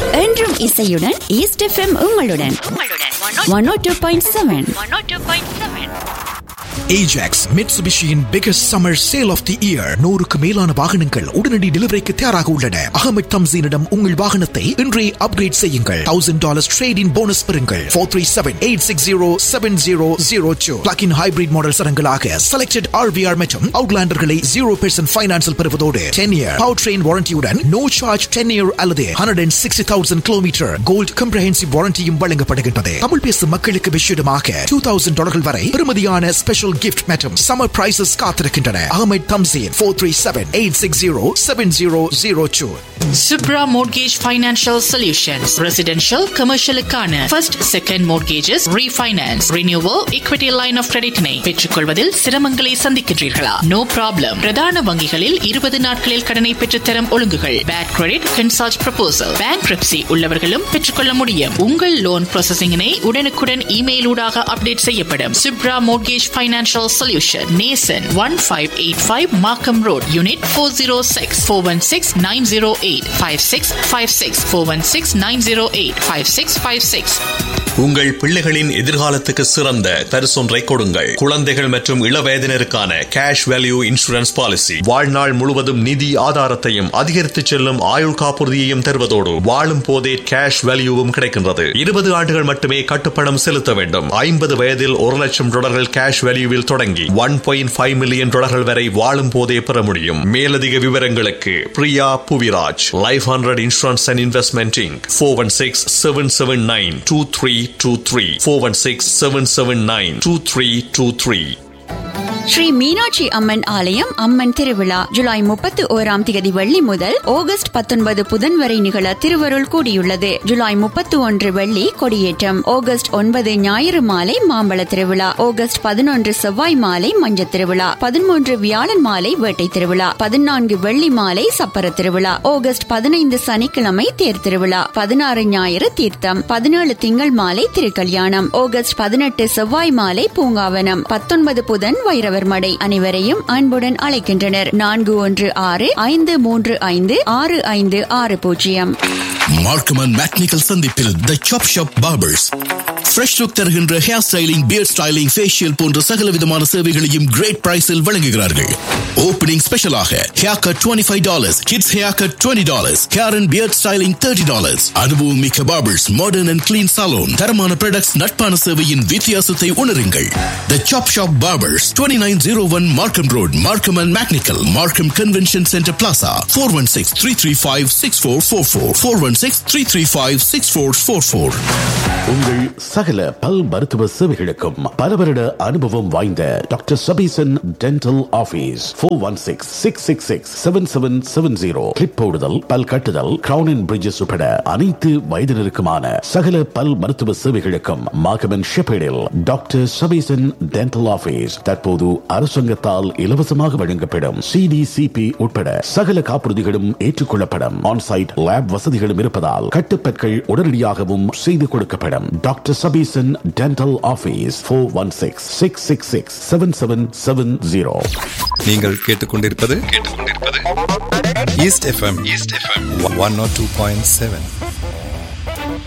என்றும் இசையுடன் east FM உங்களுடன் one O two point seven Ajax Mitsubishiயின் biggest summer sale of the year நூறுக்கு மேலான வாகனங்கள் உடனடி டெலிவரிக்கு தயாராக உள்ளன அகமது தம்சீனிடம் உங்கள் வாகனத்தை இன்றே அப்கிரேட் செய்யுங்கள் thousand dollars trade in bonus பெறுங்கள் four three seven eight six zero seven zero zero two plug in hybrid model சரங்களாக செலக்டட் ஆர்விஆர் மற்றும் அவுட்லாண்டர்களை ஜீரோ பெர்சன்ட் ஃபைனான்ஸில் பெறுவதோடு டென் இயர் பவர் ட்ரெயின் வாரண்டியுடன் நோ சார்ஜ் டென் இயர் அல்லது hundred and sixty thousand kilometre gold comprehensive வாரண்டியும் வழங்கப்படுகின்றது தமிழ் பேசும் மக்களுக்கு விஷயமாக டூ தௌசண்ட் டாலர்கள் வரை பெறுமதியான ஸ்பெஷல் கிஃப்ட் மற்றும் சம்மர் பிரைசஸ் காத்திருக்கின்றன Ahamed Thamseen four three seven eight six zero seven zero zero two Subra Mortgage Financial Solutions. Residential, commercial-க்கான first, second mortgages, refinance, renewal, equity line of credit-னை பெற்றுக்கொள்வதில் சிரமங்களை சந்திக்கின்றீர்களா? No problem. பிரதான வங்கிகளில் இருபது நாட்களில் கடனை பெற்றுத்தரும் ஒழுங்குகள். Bad credit, consult proposal. Bankruptcy உள்ளவர்களும் பெற்றுக்கொள்ள முடியும். உங்கள் லோன் ப்ராசஸிங்கினை உடனுக்குடன் இமெயில் ஊடாக அப்டேட் செய்யப்படும். Subra Mortgage Financial Solution. Nason 1585 Markham Road, Unit 406 416 908 5656 416 908 5656 உங்கள் பிள்ளைகளின் எதிர்காலத்துக்கு சிறந்த பரிசொன்றை கொடுங்கள் குழந்தைகள் மற்றும் இளவயதினருக்கான கேஷ் வேல்யூ இன்சூரன்ஸ் பாலிசி வாழ்நாள் முழுவதும் நிதி ஆதாரத்தையும் அதிகரித்து செல்லும் ஆயுள் காப்புறுதியையும் தருவதோடு வாழும் போதே கேஷ் வேல்யூவும் கிடைக்கின்றது இருபது ஆண்டுகள் மட்டுமே கட்டுப்பணம் செலுத்த வேண்டும் ஐம்பது வயதில் ஒரு லட்சம் டாலர்கள் கேஷ் வேல்யூவில் தொடங்கி ஒன் பாயிண்ட் ஃபைவ் மில்லியன் டாலர்கள் வரை வாழும் போதே பெற முடியும் மேலதிக விவரங்களுக்கு Priya Puviraj life hundred insurance and investment inc four one six seven seven nine two three two three four one six seven seven nine two three two three Shri Meenakshi Amman ஆலயம் அம்மன் திருவிழா ஜூலை முப்பத்தி ஓராம் தேதி வெள்ளி முதல் ஆகஸ்ட் பத்தொன்பது புதன் வரை நிகழ திருவருள் கூடியுள்ளது ஜூலை முப்பத்தி ஒன்று வெள்ளி கொடியேற்றம் ஆகஸ்ட் ஒன்பது ஞாயிறு மாலை மாம்பழ திருவிழா ஆகஸ்ட் பதினொன்று செவ்வாய் மாலை மஞ்ச திருவிழா பதிமூன்று வியாழன் மாலை வேட்டை திருவிழா பதினான்கு வெள்ளி மாலை சப்பர திருவிழா ஆகஸ்ட் பதினைந்து சனிக்கிழமை தேர் திருவிழா பதினாறு ஞாயிறு தீர்த்தம் பதினேழு திங்கள் மாலை திருக்கல்யாணம் ஆகஸ்ட் பதினெட்டு செவ்வாய் மாலை பூங்காவனம் பத்தொன்பது புதன் வைரவர் மடை அனைவரையும் அன்புடன் அழைக்கின்றனர் நான்கு ஒன்று ஆறு ஐந்து மூன்று ஐந்து ஆறு ஐந்து ஆறு பூஜ்ஜியம் மார்க்கமன் மேக்னிக்கல் சந்திப்பில் the chop shop barbers fresh look தருகின்ற hair styling beard styling facial போன்ற சகல விதமான சேவைகளையும் கிரேட் பிரைஸில் வழங்குகிறார்கள் ஓப்பனிங் ஸ்பெஷலாக hair cut twenty five dollars kids hair cut twenty dollars hair and beard styling thirty dollars அனுபவம் மிக்க barbers modern and clean salon தரமான ப்ராடக்ட்ஸ் நட்பான சேவையின் வித்தியாசத்தை உணருங்கள் the chop shop barbers twenty nine zero one Markham road Markham and McNicoll Markham convention centre plaza four one six three three five six four four four four one six three three five six four four four உங்கள் சகல பல் மருத்துவ சேவைகளுக்கும் பல வருட அனுபவம் வாய்ந்த doctor Sabeesan dental office four one six six six six seven seven seven zero clip போடுதல் பல் கட்டுதல் கிரவுன் அண்ட் பிரிட்ஜஸ் உட்பட அனைத்து வயதினருக்குமான சகல பல் மருத்துவ சேவைகளுக்கும் மாகமன் ஷெப்பேடில் டாக்டர் சபீசன் டென்டல் ஆபீஸ் தற்போது அரசாங்கத்தால் இலவசமாக வழங்கப்படும் சிடிசிபி உட்பட சகல காப்புறுதிகளும் ஏற்றுக்கொள்ளப்படும் ஆன்சைட் லேப் வசதிகளும் இருப்பதால் கட்டுப்பற்கள் உடனடியாகவும் செய்து கொடுக்கப்படும் doctor Sabeesan dental office four one six six six six seven seven seven zero நீங்கள் கேட்டுக்கொண்டிருப்பது கேட்டுக்கொண்டிருப்பது east FM east FM one naught two point seven